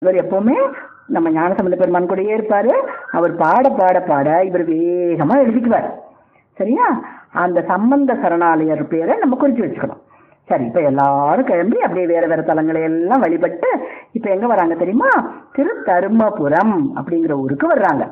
இவர் எப்பவுமே நம்ம ஞானசம்பந்த பெருமான் கூடயே இருப்பாரு அவர் பாட பாட பாட இவர் வேகமா எழுதிக்குவார் சரியா அந்த சம்பந்த சரணாலயர் பேரை நம்ம குறிச்சு வச்சுக்கணும் சரி இப்ப எல்லாரும் கிளம்பி அப்படியே வேற வேற தலங்களை எல்லாம் வழிபட்டு இப்ப எங்க வராங்க தெரியுமா திரு தருமபுரம் அப்படிங்கிற ஊருக்கு வர்றாங்க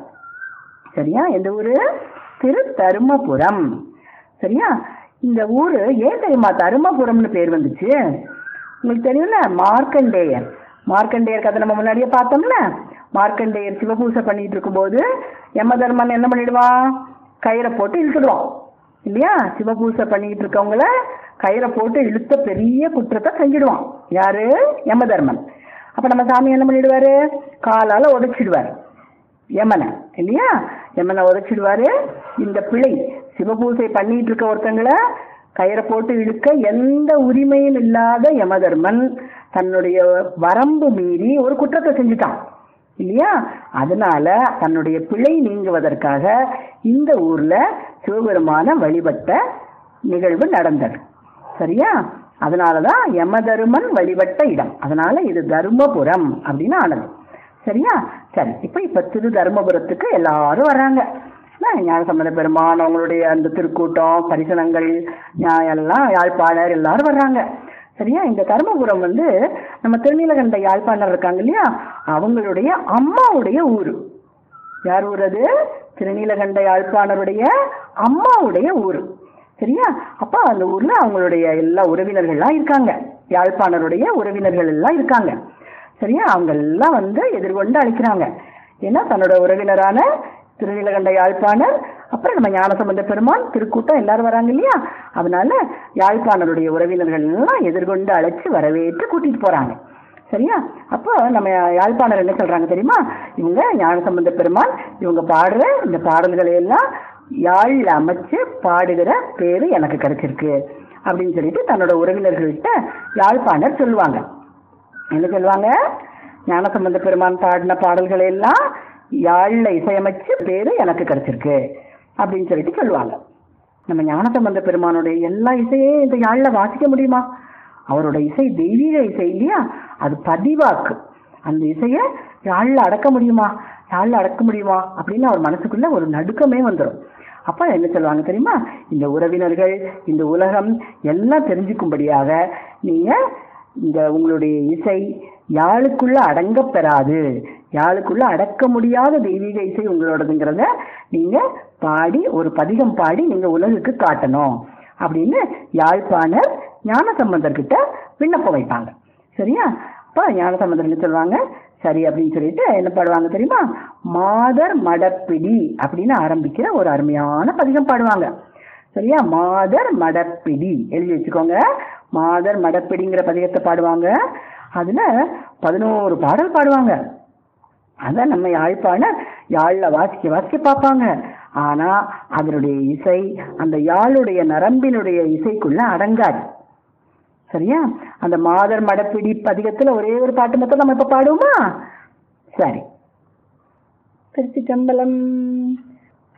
சரியா எந்த ஊரு திரு தருமபுரம் சரியா இந்த ஊரு ஏன் தெரியுமா தருமபுரம்னு பேர் வந்துச்சு உங்களுக்கு தெரியும்ல மார்க்கண்டேயர் மார்க்கண்டேயர் கதை நம்ம முன்னாடியே பார்த்தோம்ல மார்க்கண்டேயர் சிவபூசை பண்ணிட்டு இருக்கும்போது யமதர்மன் என்ன பண்ணிடுவான் கயிறை போட்டு இழுத்துடுவான் இல்லையா சிவபூசை பண்ணிட்டு இருக்கவங்கள கயிறை போட்டு இழுத்த பெரிய குற்றத்தை செஞ்சிடுவான் யாரு யமதர்மன் அப்ப நம்ம சாமி என்ன பண்ணிடுவாரு காலால உடைச்சிடுவாரு யமனை இல்லையா யமனை உதைச்சிடுவாரு இந்த பிழை சிவபூசை பண்ணிட்டு இருக்க ஒருத்தங்களை கயிறை போட்டு இழுக்க எந்த உரிமையும் இல்லாத யமதர்மன் தன்னுடைய வரம்பு மீறி ஒரு குற்றத்தை செஞ்சுட்டான் இல்லையா அதனால தன்னுடைய பிழை நீங்குவதற்காக இந்த ஊர்ல சிவபெருமான வழிபட்ட நிகழ்வு நடந்தது சரியா அதனாலதான் யமதருமன் வழிபட்ட இடம் அதனால இது தருமபுரம் அப்படின்னு ஆனது சரியா சரி இப்ப இப்ப திரு தருமபுரத்துக்கு எல்லாரும் வர்றாங்க ஞானசம்பந்த பெருமான் அவங்களுடைய அந்த திருக்கூட்டம் பரிசனங்கள் ஞா- எல்லாம் யாழ்ப்பாணர் எல்லாரும் வர்றாங்க சரியா இந்த தருமபுரம் வந்து நம்ம திருநீலகண்ட யாழ்ப்பாணர் இருக்காங்க இல்லையா அவங்களுடைய அம்மாவுடைய ஊரு யார் ஊர் அது திருநீலகண்ட யாழ்ப்பாணருடைய அம்மாவுடைய ஊரு சரியா அப்ப அந்த ஊர்ல அவங்களுடைய எல்லா உறவினர்கள்லாம் இருக்காங்க யாழ்ப்பாணருடைய உறவினர்கள் எல்லாம் இருக்காங்க சரியா அவங்க எல்லாம் வந்து எதிர்கொண்டு அழைக்கிறாங்க ஏன்னா தன்னோட உறவினரான திருநீலகண்ட யாழ்ப்பாணர் அப்புறம் நம்ம ஞானசம்பந்த பெருமான் திருக்கூட்டம் எல்லாரும் வராங்க இல்லையா அதனால யாழ்ப்பாணருடைய உறவினர்கள் எல்லாம் எதிர்கொண்டு அழைச்சு வரவேற்று கூட்டிட்டு போறாங்க சரியா அப்போ நம்ம யாழ்ப்பாணர் என்ன சொல்றாங்க தெரியுமா இவங்க ஞானசம்பந்த பெருமான் இவங்க பாடுற இந்த பாடல்களை எல்லாம் யாழில் அமைச்சு பாடுகிற பேரு எனக்கு கிடைச்சிருக்கு அப்படின்னு சொல்லிட்டு தன்னோட உறவினர்கள்கிட்ட யாழ்ப்பாணர் சொல்லுவாங்க என்ன சொல்லுவாங்க ஞானசம்பந்த பெருமான் பாடின பாடல்களை எல்லாம் யாழ்ல இசையமைச்சு பேரு எனக்கு கிடைச்சிருக்கு அப்படின்னு சொல்லிட்டு சொல்லுவாங்க நம்ம ஞானசம்பந்த பெருமானுடைய எல்லா இசையையும் இந்த யாழ்ல வாசிக்க முடியுமா அவரோட இசை தெய்வீக இசை இல்லையா அது பதிவாக்கு அந்த இசையை யாழ்ல அடக்க முடியுமா யாழ்ல அடக்க முடியுமா அப்படின்னு அவர் மனசுக்குள்ள ஒரு நடுக்கமே வந்துடும் அப்ப என்ன சொல்லுவாங்க தெரியுமா இந்த உறவினர்கள் இந்த உலகம் எல்லாம் தெரிஞ்சுக்கும்படியாக நீங்க இந்த உங்களுடைய இசை யாழுக்குள்ள அடங்க பெறாது யாழுக்குள்ள அடக்க முடியாத தெய்வீக இசை உங்களோடதுங்கிறத நீங்க பாடி ஒரு பதிகம் பாடி நீங்க உலகுக்கு காட்டணும் அப்படின்னு யாழ்ப்பாணர் ஞானசம்பந்தர் கிட்ட விண்ணப்பம் வைப்பாங்க சரியா அப்ப ஞானசம்பந்தர் என்ன சொல்லுவாங்க சரி அப்படின்னு சொல்லிட்டு என்ன பாடுவாங்க தெரியுமா மாதர் மடப்பிடி அப்படின்னு ஆரம்பிக்கிற ஒரு அருமையான பதிகம் பாடுவாங்க சரியா மாதர் மடப்பிடி எழுதி வச்சுக்கோங்க மாதர் மடப்பிடிங்கிற பதிகத்தை பாடுவாங்க அதுல பதினோரு பாடல் பாடுவாங்க அதான் நம்ம யாழ்ப்பாணர் யாழ்ல வாசிக்க வாசிக்க பார்ப்பாங்க ஆனா அதனுடைய இசை அந்த யாழுடைய நரம்பினுடைய இசைக்குள்ள அடங்காது சரியா அந்த மாதர் மடப்பிடி பதிகத்துல ஒரே ஒரு பாட்டு மட்டும் நம்ம இப்ப பாடுவோமா சரி திருச்சி சம்பளம்